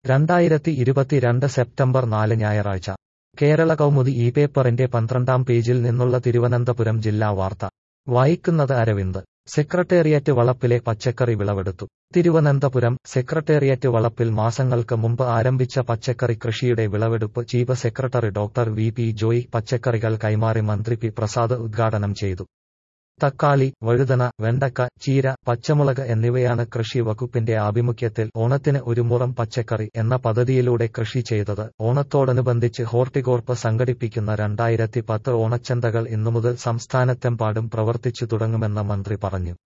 രണ്ടായിരത്തി ഇരുപത്തിരണ്ട് സെപ്റ്റംബർ നാല് ഞായറാഴ്ച കേരള കൗമുദി ഈ പേപ്പറിന്റെ പന്ത്രണ്ടാം പേജിൽ നിന്നുള്ള തിരുവനന്തപുരം ജില്ലാ വാർത്ത വായിക്കുന്നത് അരവിന്ദ് സെക്രട്ടേറിയറ്റ് വളപ്പിലെ പച്ചക്കറി വിളവെടുത്തു തിരുവനന്തപുരം സെക്രട്ടേറിയറ്റ് വളപ്പിൽ മാസങ്ങൾക്ക് മുമ്പ് ആരംഭിച്ച പച്ചക്കറി കൃഷിയുടെ വിളവെടുപ്പ് chief secretary doctor V P Joy പച്ചക്കറികൾ കൈമാറി മന്ത്രി പി പ്രസാദ് ഉദ്ഘാടനം ചെയ്തു തക്കാളി വഴുതന വെണ്ടക്ക ചീര പച്ചമുളക് എന്നിവയാണ് കൃഷി വകുപ്പിന്റെ ആഭിമുഖ്യത്തിൽ ഓണത്തിന് ഒരു മുറം പച്ചക്കറി എന്ന പദ്ധതിയിലൂടെ കൃഷി ചെയ്തത് ഓണത്തോടനുബന്ധിച്ച് ഹോർട്ടികോർപ്പ് സംഘടിപ്പിക്കുന്ന രണ്ടായിരത്തി പത്ത് ഓണച്ചന്തകൾ ഇന്നുമുതൽ സംസ്ഥാനത്തെമ്പാടും പ്രവർത്തിച്ചു തുടങ്ങുമെന്ന് മന്ത്രി പറഞ്ഞു